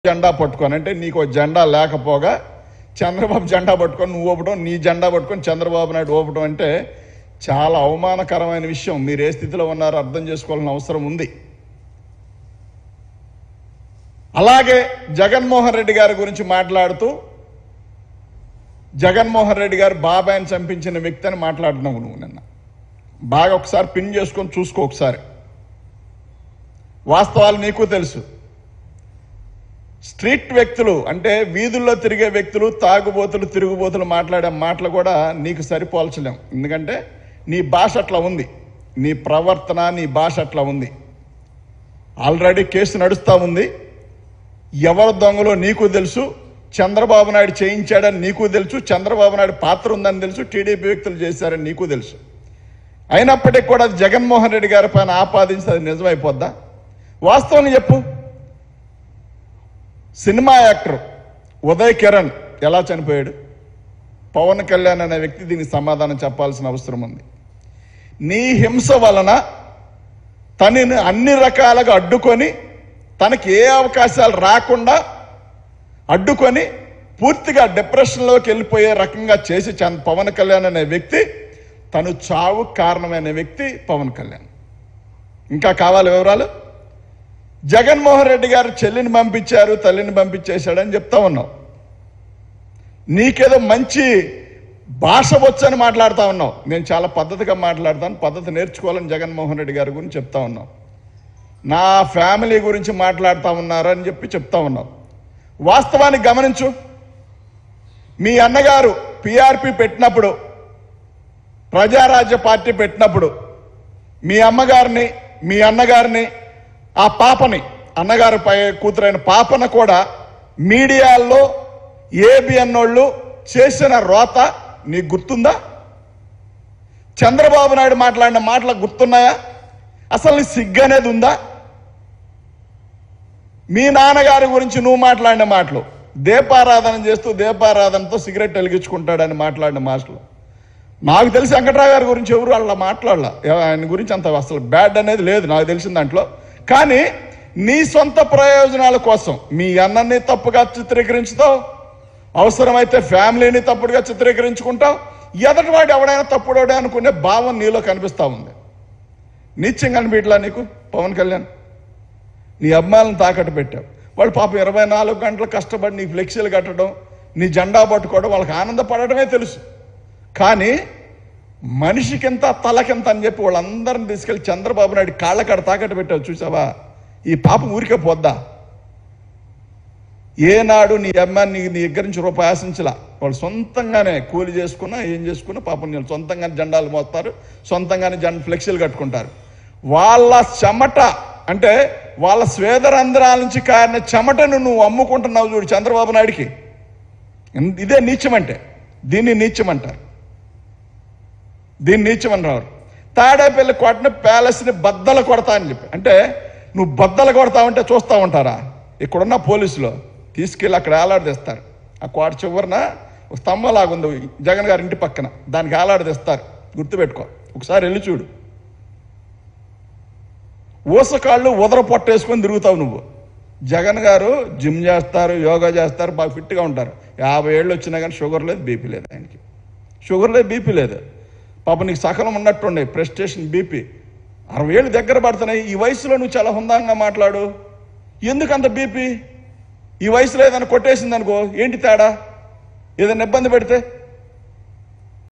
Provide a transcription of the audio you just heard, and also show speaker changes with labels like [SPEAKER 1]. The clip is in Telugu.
[SPEAKER 1] జెండా పట్టుకొని అంటే నీకు ఓ జెండా లేకపోగా చంద్రబాబు జెండా పట్టుకొని నువ్వు ఊపడం నీ జెండా పట్టుకొని చంద్రబాబు నాయుడు ఊపడం అంటే చాలా అవమానకరమైన విషయం మీరు ఏ స్థితిలో ఉన్నారో అర్థం చేసుకోవాల్సిన అవసరం ఉంది అలాగే జగన్మోహన్ రెడ్డి గారి గురించి మాట్లాడుతూ జగన్మోహన్ రెడ్డి గారు బాబాయిని చంపించిన వ్యక్తి అని మాట్లాడినావు నువ్వు నిన్న బాగా ఒకసారి పిన్ చేసుకొని చూసుకో ఒకసారి వాస్తవాలు నీకు తెలుసు స్ట్రీట్ వ్యక్తులు అంటే వీధుల్లో తిరిగే వ్యక్తులు తాగుబోతులు తిరుగుబోతులు మాట్లాడే మాటలు కూడా నీకు సరిపోల్చలేం ఎందుకంటే నీ భాష అట్లా ఉంది నీ ప్రవర్తన నీ భాష అట్లా ఉంది ఆల్రెడీ కేసు నడుస్తూ ఉంది ఎవరు దొంగలో నీకు తెలుసు చంద్రబాబు నాయుడు చేయించాడని నీకు తెలుసు చంద్రబాబు నాయుడు పాత్ర ఉందని తెలుసు టీడీపీ వ్యక్తులు చేశారని నీకు తెలుసు అయినప్పటికీ కూడా అది జగన్మోహన్ రెడ్డి గారి పైన ఆపాదించి అది నిజమైపోద్దా వాస్తవంగా చెప్పు సినిమా యాక్టర్ ఉదయ్ కిరణ్ ఎలా చనిపోయాడు పవన్ కళ్యాణ్ అనే వ్యక్తి దీనికి సమాధానం చెప్పాల్సిన అవసరం ఉంది నీ హింస వలన తనని అన్ని రకాలుగా అడ్డుకొని తనకి ఏ అవకాశాలు రాకుండా అడ్డుకొని పూర్తిగా డిప్రెషన్లోకి వెళ్ళిపోయే రకంగా చేసి చంద్ పవన్ కళ్యాణ్ అనే వ్యక్తి తను చావు కారణమైన వ్యక్తి పవన్ కళ్యాణ్ ఇంకా కావాలి వివరాలు జగన్మోహన్ రెడ్డి గారు చెల్లిని పంపించారు తల్లిని పంపించేశాడని చెప్తా ఉన్నావు నీకేదో మంచి భాష వచ్చని మాట్లాడుతా ఉన్నావు నేను చాలా పద్ధతిగా మాట్లాడతాను పద్ధతి నేర్చుకోవాలని జగన్మోహన్ రెడ్డి గారి గురించి చెప్తా ఉన్నావు నా ఫ్యామిలీ గురించి మాట్లాడుతా ఉన్నారు అని చెప్పి చెప్తా ఉన్నావు వాస్తవానికి గమనించు మీ అన్నగారు పిఆర్పి పెట్టినప్పుడు ప్రజారాజ్య పార్టీ పెట్టినప్పుడు మీ అమ్మగారిని మీ అన్నగారిని ఆ పాపని అన్నగారి పై కూతురైన పాపను కూడా మీడియాల్లో ఏబిఎన్ వాళ్ళు చేసిన రోత నీకు గుర్తుందా చంద్రబాబు నాయుడు మాట్లాడిన మాటలకు గుర్తున్నాయా అసలు నీ సిగ్గు అనేది ఉందా మీ నాన్నగారి గురించి నువ్వు మాట్లాడిన మాటలు దీపారాధన చేస్తూ దీపారాధనతో సిగరెట్ వెలిగించుకుంటాడని మాట్లాడిన మాటలు నాకు తెలిసి వెంకట్రావు గారి గురించి ఎవరు అలా మాట్లాడాల ఆయన గురించి అంత అసలు బ్యాడ్ అనేది లేదు నాకు తెలిసిన దాంట్లో కానీ నీ సొంత ప్రయోజనాల కోసం మీ అన్నని తప్పుగా చిత్రీకరించుతావు అవసరమైతే ఫ్యామిలీని తప్పుడుగా చిత్రీకరించుకుంటావు ఎదటి వాడు ఎవడైనా తప్పుడోడే అనుకునే భావం నీలో కనిపిస్తా ఉంది నిత్యం కనిపించలా నీకు పవన్ కళ్యాణ్ నీ అమ్మాయిలను తాకట్టు పెట్టావు వాళ్ళు పాపం ఇరవై నాలుగు గంటలు కష్టపడి నీ ఫ్లెక్సీలు కట్టడం నీ జెండా పట్టుకోవడం వాళ్ళకి ఆనందపడటమే తెలుసు కానీ మనిషికింత తలకింత అని చెప్పి వాళ్ళందరిని తీసుకెళ్లి చంద్రబాబు నాయుడు కాళ్ళ కాడ తాకట్టు పెట్టావు చూసావా ఈ పాపం ఊరికే పోద్దా ఏనాడు నీ అమ్మాయిని నీ నీ దగ్గర నుంచి రూపాయి ఆశించలా వాళ్ళు సొంతంగానే కూలి చేసుకున్నా ఏం చేసుకున్నా పాపం నేను సొంతంగానే జెండాలు మోస్తారు సొంతంగానే జెండ ఫ్లెక్సీలు కట్టుకుంటారు వాళ్ళ చెమట అంటే వాళ్ళ స్వేదరంధ్రాల నుంచి కారిన చెమటను నువ్వు అమ్ముకుంటున్నావు చూడు చంద్రబాబు నాయుడికి ఇన్- ఇదే నీచం అంటే దీన్ని నీచం అంటారు దీన్ని నీచం అన్నారు తాడేపల్లి కొట్టిన ప్యాలెస్ని బద్దలు కొడతా అని చెప్పి అంటే నువ్వు బద్దలు కొడతావంటే చూస్తూ ఉంటారా ఇక్కడున్న పోలీసులు తీసుకెళ్ళి అక్కడ ఏలాడదీస్తారు ఆ కోట చివరన ఒక స్తంభంలాగా ఉంది జగన్ గారి ఇంటి పక్కన దానికి ఏలాడదీస్తారు గుర్తుపెట్టుకో ఒకసారి వెళ్ళి చూడు ఊసకాళ్ళు ఉదర పొట్టేసుకొని తిరుగుతావు నువ్వు జగన్ గారు జిమ్ చేస్తారు యోగా చేస్తారు బాగా ఫిట్గా ఉంటారు యాభై ఏళ్ళు వచ్చినా కానీ షుగర్ లేదు బీపీ లేదు ఆయనకి షుగర్ లేదు బీపీ లేదు పాప నీకు సకలం ఉన్నట్టుండే ప్రెస్టేషన్ బీపీ అరవై ఏళ్ళు దగ్గర పడుతున్నాయి ఈ వయసులో నువ్వు చాలా హుందాంగా మాట్లాడు ఎందుకు అంత బీపీ ఈ వయసులో ఏదైనా కొట్టేసింది అనుకో ఏంటి తేడా ఏదైనా ఇబ్బంది పెడితే